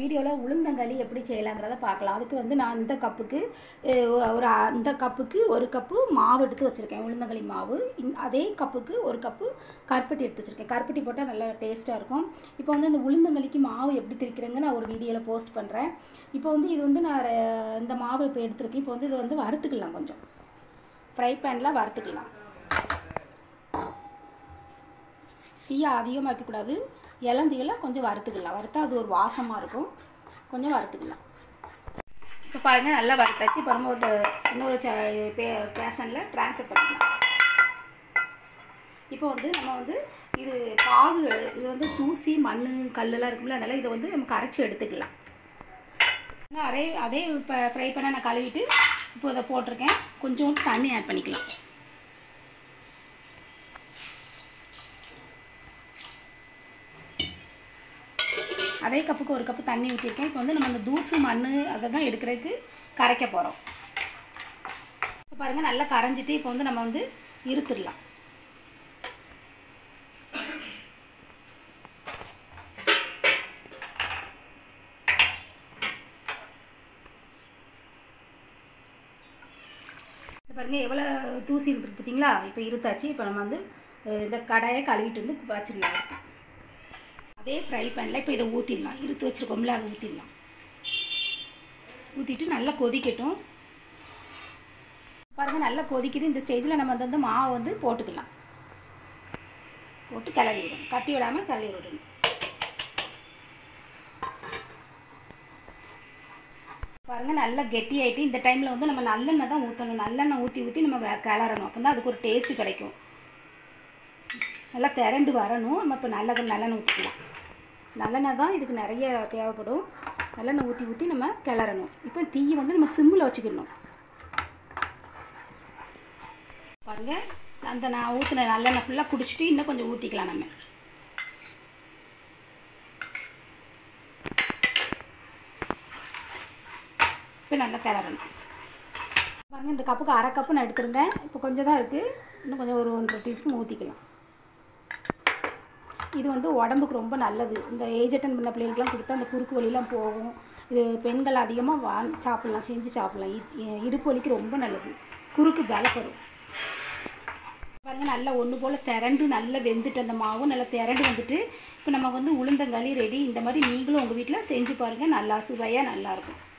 வீடியோவில் உளுந்தங்களி எப்படி செய்யலாங்கிறத பார்க்கலாம் அதுக்கு வந்து நான் இந்த கப்புக்கு அஹ், ஒரு அ- இந்த கப்புக்கு ஒரு கப்பு மாவு எடுத்து வச்சுருக்கேன் உளுந்தங்களி மாவு இந்- அதே கப்புக்கு ஒரு கப்பு கருப்பட்டி எடுத்து வச்சுருக்கேன் கருப்பட்டி போட்டால் நல்லா டேஸ்ட்டாக இருக்கும் இப்போ வந்து இந்த உளுந்தங்களிக்கு மாவு எப்படி திரிக்கிறேங்க நான் ஒரு வீடியோவில் போஸ்ட் பண்ணுறேன் இப்போ வந்து இது வந்து நான் ரெ- இந்த மாவு இப்போ எடுத்துருக்கேன் இப்போ வந்து இதை வந்து வறுத்துக்கலாம் கொஞ்சம் ஃப்ரை பேனில் வறுத்துக்கலாம் தீயை அதிகமாக்கக்கூடாது இளந்தீயில் கொஞ்சம் வறுத்துக்கலாம் வறுத்தா அது ஒரு வாசமாக இருக்கும் கொஞ்சம் வறுத்துக்கலாம் இப்போ பாருங்கள் நல்லா வறுத்தாச்சு இப்போ நம்ம ஒரு இன்னொரு ச பே பேசனில் ட்ரான்ஸ்ஃபர் பண்ணிக்கலாம் இப்போ வந்து நம்ம வந்து இது பாகு இது வந்து தூசி மண் கல்லெல்லாம் இருக்கும்ல அதனால் இதை வந்து நம்ம கரைச்சி எடுத்துக்கலாம் அதே அதே இப்போ ஃப்ரை பண்ண நான் கழுவிட்டு இப்போ இதை போட்டிருக்கேன் கொஞ்சோண்டு தண்ணி ஆட் பண்ணிக்கலாம் அதே கப்புக்கு ஒரு கப்பு தண்ணி ஊற்றிருக்கேன் இப்போ வந்து நம்ம அந்த தூசு மண் அதை தான் எடுக்கிறதுக்கு கரைக்க போகிறோம் இப்போ பாருங்கள் நல்லா கரைஞ்சிட்டு இப்போ வந்து நம்ம வந்து இருத்துடலாம் இப்போ பாருங்கள் எவ்வளோ தூசி இருந்துருக்கு பார்த்தீங்களா இப்போ இருத்தாச்சு இப்போ நம்ம வந்து அஹ், இந்த கடாயை கழுவிட்டு வந்து வச்சிடலாம் அதே ஃப்ரை பேனில் இப்போ இதை ஊற்றிடலாம் இருத்து வச்சுருக்கோம்ல அதை ஊற்றிடலாம் ஊற்றிட்டு நல்லா கொதிக்கட்டும் பாருங்கள் நல்லா கொதிக்குது இந்த ஸ்டேஜில் நம்ம வந்து மாவை வந்து போட்டுக்கலாம் போட்டு கிளறி விடணும் கட்டி விடாமல் கிளறி விடணும் பாருங்கள் நல்லா கெட்டி ஆகிட்டு இந்த டைமில் வந்து நம்ம நல்லெண்ணெய் தான் ஊற்றணும் நல்லெண்ணெய் ஊற்றி ஊற்றி நம்ம வே- கிளறணும் அப்போ தான் அதுக்கு ஒரு டேஸ்ட்டு கிடைக்கும் நல்லா திரண்டு வரணும் நம்ம இப்போ நல்ல நல்லெண்ணெய் ஊற்றிக்கலாம் நல்லெண்ணெய் தான் இதுக்கு நிறைய தேவைப்படும் நல்லெண்ணெய் ஊற்றி ஊற்றி நம்ம கிளறணும் இப்போ தீயை வந்து நம்ம சிம்மில் வச்சுக்கணும் பாருங்கள் அந்த நான் ஊற்றின நல்லெண்ணெய் ஃபுல்லாக குடிச்சிட்டு இன்னும் கொஞ்சம் ஊற்றிக்கலாம் நம்ம இப்போ நல்லா கிளறணும் பாருங்கள் இந்த கப்புக்கு அரை கப்பு நான் எடுத்திருந்தேன் இப்போ கொஞ்சம் தான் இருக்குது இன்னும் கொஞ்சம் ஒரு ஒன்றரை டீஸ்பூன் ஊற்றிக்கலாம் இது வந்து உடம்புக்கு ரொம்ப நல்லது இந்த ஏஜ் அட்டன் பண்ண பிள்ளைகளுக்குலாம் கொடுத்தா அந்த குறுக்கு வலிலாம் போகும் இது பெண்கள் அதிகமாக வா சாப்பிட்லாம் செஞ்சு சாப்பிட்லாம் இ- இடுப்பு வலிக்கு ரொம்ப நல்லது குறுக்கு பலப்படும் பாருங்க நல்லா ஒன்று போல் திரண்டு நல்லா வெந்துட்டு அந்த மாவும் நல்லா திரண்டு வந்துட்டு இப்போ நம்ம வந்து உளுந்தங்களி ரெடி இந்த மாதிரி நீங்களும் உங்கள் வீட்டில் செஞ்சு பாருங்கள் நல்லா சுவையாக நல்லாயிருக்கும்